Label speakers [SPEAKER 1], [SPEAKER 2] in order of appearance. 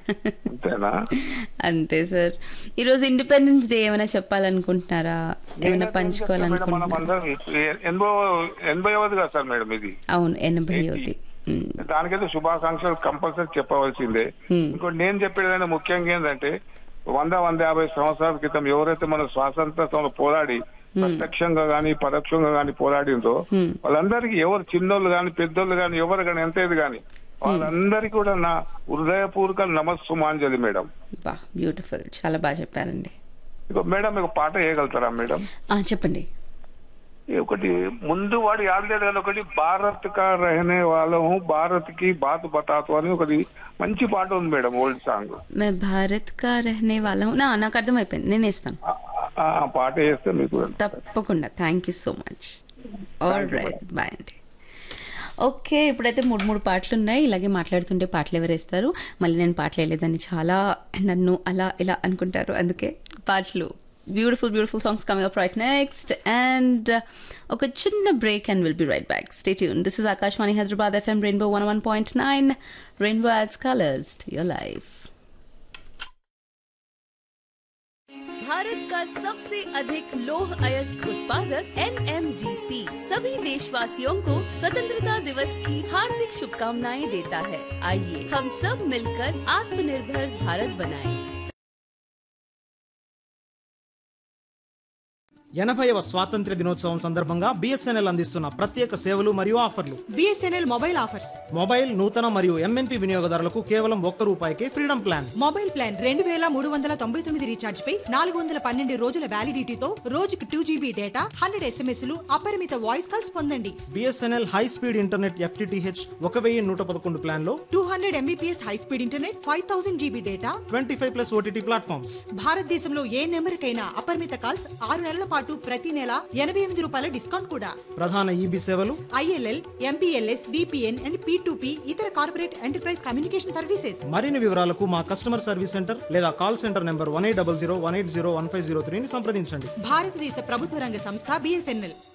[SPEAKER 1] అంతేనా
[SPEAKER 2] అంతే సార్ ఈరోజు ఇండిపెండెన్స్ డే ఏమైనా చెప్పాలనుకుంటున్నారా ఏమైనా
[SPEAKER 1] మేడం, మనం
[SPEAKER 2] పంచుకోవాలనుకుంటున్నారా
[SPEAKER 1] అందరం ఎనభై ఎనభైవది కదా సార్ మేడం ఇది
[SPEAKER 2] అవును ఎనభై అవుతుంది ఉమ్,
[SPEAKER 1] దానికైతే శుభాకాంక్షలు కంపల్సరీ చెప్పవలసిందే
[SPEAKER 2] Hmm.
[SPEAKER 1] ఇంకోటి నేను చెప్పేది ముఖ్యంగా ఏంటంటే వంద వంద యాభై సంవత్సరాల క్రితం ఎవరైతే మన స్వాతంత్రంలో పోరాడి ప్రత్యక్షంగా గాని పరోక్షంగా గాని పోరాడిందో
[SPEAKER 2] Hmm.
[SPEAKER 1] వాళ్ళందరికీ ఎవరు చిన్నోళ్ళు గాని పెద్దోళ్ళు గాని ఎవరు గాని ఎంత ఇది గాని వాళ్ళందరికీ కూడా నా హృదయపూర్వక నమస్సుమాంజలి మేడం
[SPEAKER 2] బా బ్యూటిఫుల్ చాలా బాగా చెప్పారండి
[SPEAKER 1] ఇక మేడం మీకు పాట వేయగలుగుతారా మేడం
[SPEAKER 2] ఆ, చెప్పండి
[SPEAKER 1] ఈ ఒకటి ముందు వాడు యాదలేదు కానీ ఒకటి భారత్ కా రహనే వాళ్ళం భారత్ కి బాత్ బతాతు అని ఒకటి మంచి పాట ఉంది మేడం ఓల్డ్ సాంగ్
[SPEAKER 2] మే భారత్ కా రహనే వాళ్ళ నా నాకు అర్థమైపోయింది నేను వేస్తాను
[SPEAKER 1] ఆ- ఆ- ఆ పాట వేస్తే మీకు
[SPEAKER 2] తప్పకుండా thank you so much all
[SPEAKER 1] you,
[SPEAKER 2] right bye అండి ఓకే ఇప్పుడైతే మూడు మూడు పాటలు ఉన్నాయి ఇలాగే మాట్లాడుతుంటే పాటలు ఎవరు వేస్తారు మళ్ళీ నేను పాటలు వేయలేదని చాలా నన్ను అలా ఇలా అనుకుంటారు అందుకే పాటలు beautiful beautiful songs coming up right next and ఒక చిన్న break and will be right back stay tune this is Akashvani Hyderabad FM rainbow one one point nine rainbow adds colours your life
[SPEAKER 3] Bharat का सबसे अधिक लौह अयस्क उत्पादक एनएमडीसी सभी देशवासियों को स्वतंत्रता दिवस की हार्दिक शुभकामनाएं देता है आइए हम सब मिलकर आत्मनिर्भर भारत बनाएं।
[SPEAKER 4] ఎనభైవ స్వాతంత్ర్య దినోత్సవం సందర్భంగా బిఎస్ఎన్ఎల్ అందిస్తున్న ప్రత్యేక సేవలు మరియు ఆఫర్లు
[SPEAKER 5] బిఎస్ఎన్ఎల్ మొబైల్ ఆఫర్స్
[SPEAKER 4] మొబైల్ నూతన మరియు ఎంఎన్పి వినియోగదారులకు కేవలం ఒక్క రూపాయికే ఫ్రీడమ్ ప్లాన్
[SPEAKER 5] మొబైల్ ప్లాన్ రెండు వేల మూడు వందల తొంభై తొమ్మిది రీఛార్జ్ పై నాలుగు వందల పన్నెండు రోజుల వ్యాలిడిటీతో రోజుకు టూ జీబీ డేటా హండ్రెడ్ ఎస్ఎంఎస్లు అపరిమిత వాయిస్ కాల్స్ పొందండి
[SPEAKER 4] BSNL high speed internet FTTH ఒక వెయ్యి నూట పదకొండు ప్లాన్లో
[SPEAKER 5] two hundred Mbps high speed internet five thousand GB data
[SPEAKER 4] twenty five plus OTT platforms
[SPEAKER 5] భారతదేశంలో ఏ నెంబర్కైనా అపరిమిత కాల్స్ ఆరు నెలల పాటు ప్రతి నెల ఎనభై ఎనిమిది రూపాయల డిస్కౌంట్ కూడా
[SPEAKER 4] ప్రధాన ఈబీ సేవలు
[SPEAKER 5] ILL MPLS VPN and P P ఇతర కార్పొరేట్ ఎంటర్ప్రైజ్ కమ్యూనికేషన్ సర్వీసెస్
[SPEAKER 4] మరిన్ని వివరాలకు మా కస్టమర్ సర్వీస్ సెంటర్ లేదా call centre number one eight double zero one eight zero one five zero త్రీని సంప్రదించండి
[SPEAKER 5] భారతదేశ ప్రభుత్వ రంగ సంస్థ బిఎస్ఎన్ఎల్